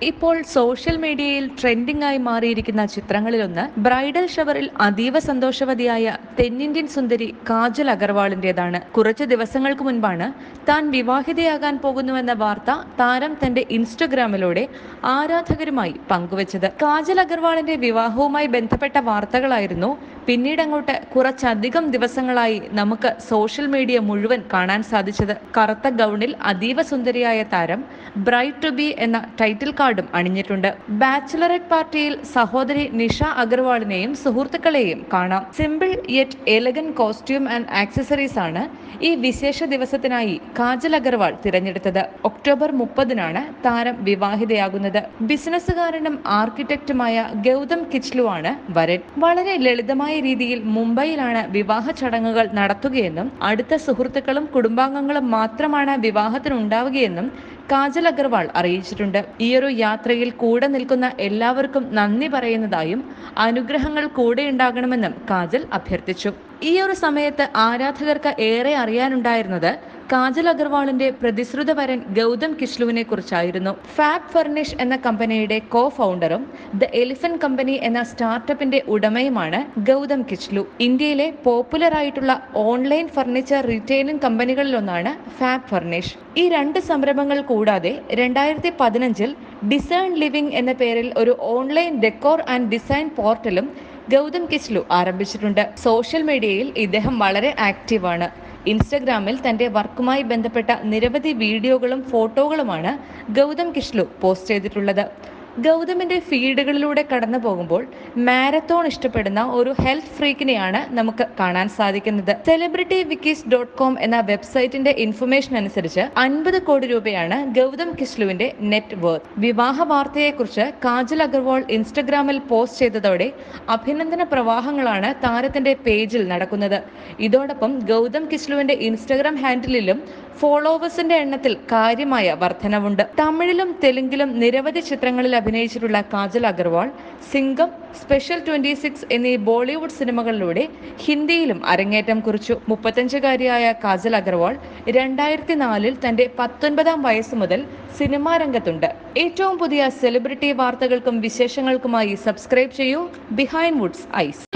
ഇപ്പോൾ സോഷ്യൽ മീഡിയയിൽ ട്രെൻഡിംഗ് ആയി മാറിയിരിക്കുന്ന ചിത്രങ്ങളിലൊന്ന് ബ്രൈഡൽ ഷവറിൽ അതീവ സന്തോഷവതിയായ തെന്നിന്ത്യൻ സുന്ദരി കാജൽ അഗർവാളിന്റേതാണ് കുറച്ച് ദിവസങ്ങൾക്ക് മുൻപാണ് താൻ വിവാഹിതയാകാൻ പോകുന്നുവെന്ന വാർത്ത താരം തന്റെ ഇൻസ്റ്റഗ്രാമിലൂടെ ആരാധകരുമായി പങ്കുവച്ചത് കാജൽ അഗർവാളിന്റെ വിവാഹവുമായി ബന്ധപ്പെട്ട വാർത്തകളായിരുന്നു പിന്നീട് അങ്ങോട്ട് കുറച്ചധികം ദിവസങ്ങളായി നമുക്ക് സോഷ്യൽ മീഡിയ മുഴുവൻ കാണാൻ സാധിച്ചത് കറുത്ത ഗൗണിൽ അതീവ സുന്ദരിയായ താരം ബ്രൈറ്റ് ടു ബി എന്ന ടൈറ്റിൽ കാർഡും അണിഞ്ഞിട്ടുണ്ട് ബാച്ചിലറേറ്റ് പാർട്ടിയിൽ സഹോദരി നിഷ അഗർവാളിനെയും സുഹൃത്തുക്കളെയും കാണാം simple yet elegant costume and accessories ആണ് ഈ വിശേഷ ദിവസത്തിനായി കാജൽ അഗർവാൾ തിരഞ്ഞെടുത്തത് ഒക്ടോബർ മുപ്പതിനാണ് താരം വിവാഹിതയാകുന്നത് ബിസിനസ്സുകാരനും ആർക്കിടെക്റ്റുമായ ഗൗതം കിച്ലു ആണ് വരൻ വളരെ ലളിതമായ രീതിയിൽ മുംബൈയിലാണ് വിവാഹ ചടങ്ങുകൾ നടത്തുകയെന്നും അടുത്ത സുഹൃത്തുക്കളും കുടുംബാംഗങ്ങളും മാത്രമാണ് വിവാഹത്തിനുണ്ടാവുകയെന്നും കാജൽ അഗർവാൾ അറിയിച്ചിട്ടുണ്ട് ഈയൊരു യാത്രയിൽ കൂടെ നിൽക്കുന്ന എല്ലാവർക്കും നന്ദി പറയുന്നതായും അനുഗ്രഹങ്ങൾ കൂടെ ഉണ്ടാകണമെന്നും കാജൽ അഭ്യർത്ഥിച്ചു ഈ ഒരു സമയത്ത് ആരാധകർക്ക് ഏറെ അറിയാനുണ്ടായിരുന്നത് കാജൽ അഗർവാളിന്റെ പ്രതിശ്രുത വരൻ ഗൗതം കിഷ്ലുവിനെ കുറിച്ചായിരുന്നു ഫാബ് ഫർണിഷ് എന്ന കമ്പനിയുടെ കോ ഫൗണ്ടറും ദ എലിഫന്റ് കമ്പനി എന്ന സ്റ്റാർട്ടപ്പിന്റെ ഉടമയുമാണ് ഗൗതം കിച്ലു ഇന്ത്യയിലെ പോപ്പുലർ ആയിട്ടുള്ള ഓൺലൈൻ ഫർണിച്ചർ റീറ്റെയിലിംഗ് കമ്പനികളിലൊന്നാണ് ഫാബ് ഫർണിഷ് ഈ രണ്ട് സംരംഭങ്ങൾ കൂടാതെ രണ്ടായിരത്തി പതിനഞ്ചിൽ ഡിസൈൻ ലിവിംഗ് എന്ന പേരിൽ ഒരു ഓൺലൈൻ ഡെക്കോർ ആൻഡ് ഡിസൈൻ പോർട്ടലും ഗൗതം കിച്ലു ആരംഭിച്ചിട്ടുണ്ട് സോഷ്യൽ മീഡിയയിൽ ഇദ്ദേഹം വളരെ ആക്റ്റീവാണ് ഇൻസ്റ്റഗ്രാമിൽ തന്റെ വർക്കുമായി ബന്ധപ്പെട്ട നിരവധി വീഡിയോകളും ഫോട്ടോകളുമാണ് ഗൗതം കിഷ്ലു പോസ്റ്റ് ചെയ്തിട്ടുള്ളത് ഗൗതമിന്റെ ഫീഡുകളിലൂടെ കടന്നു പോകുമ്പോൾ മാരത്തോൺ ഇഷ്ടപ്പെടുന്ന ഒരു ഹെൽത്ത് ഫ്രീക്കിനെയാണ് നമുക്ക് കാണാൻ സാധിക്കുന്നത് സെലിബ്രിറ്റി വിക്കീസ് ഡോട്ട് കോം എന്ന വെബ്സൈറ്റിന്റെ ഇൻഫർമേഷൻ അനുസരിച്ച് അൻപത് കോടി രൂപയാണ് ഗൗതം കിഷ്ലുവിന്റെ നെറ്റ് വർത്ത് വിവാഹ വാർത്തയെക്കുറിച്ച് കാജൽ അഗർവാൾ ഇൻസ്റ്റഗ്രാമിൽ പോസ്റ്റ് ചെയ്തതോടെ അഭിനന്ദന പ്രവാഹങ്ങളാണ് താരത്തിന്റെ പേജിൽ നടക്കുന്നത് ഇതോടൊപ്പം ഗൗതം കിഷ്ലുവിന്റെ ഇൻസ്റ്റഗ്രാം ഹാൻഡിലും ഫോളോവേഴ്സിന്റെ എണ്ണത്തിൽ കാര്യമായ വർധനവുണ്ട് തമിഴിലും തെലുങ്കിലും നിരവധി ചിത്രങ്ങളിൽ അഭിനയിച്ചിട്ടുള്ള Kajal Aggarwal Singham special twenty six എന്നീ ബോളിവുഡ് സിനിമകളിലൂടെ ഹിന്ദിയിലും അരങ്ങേറ്റം കുറിച്ചു മുപ്പത്തഞ്ചുകാരിയായ കാജൽ അഗർവാൾ രണ്ടായിരത്തി നാലിൽ തന്റെ പത്തൊൻപതാം വയസ്സ് മുതൽ സിനിമാ രംഗത്തുണ്ട് ഏറ്റവും പുതിയ സെലിബ്രിറ്റി വാർത്തകൾക്കും വിശേഷങ്ങൾക്കുമായി സബ്സ്ക്രൈബ് ചെയ്യൂ ബിഹൈൻഡ് വുഡ്സ് ഐസ്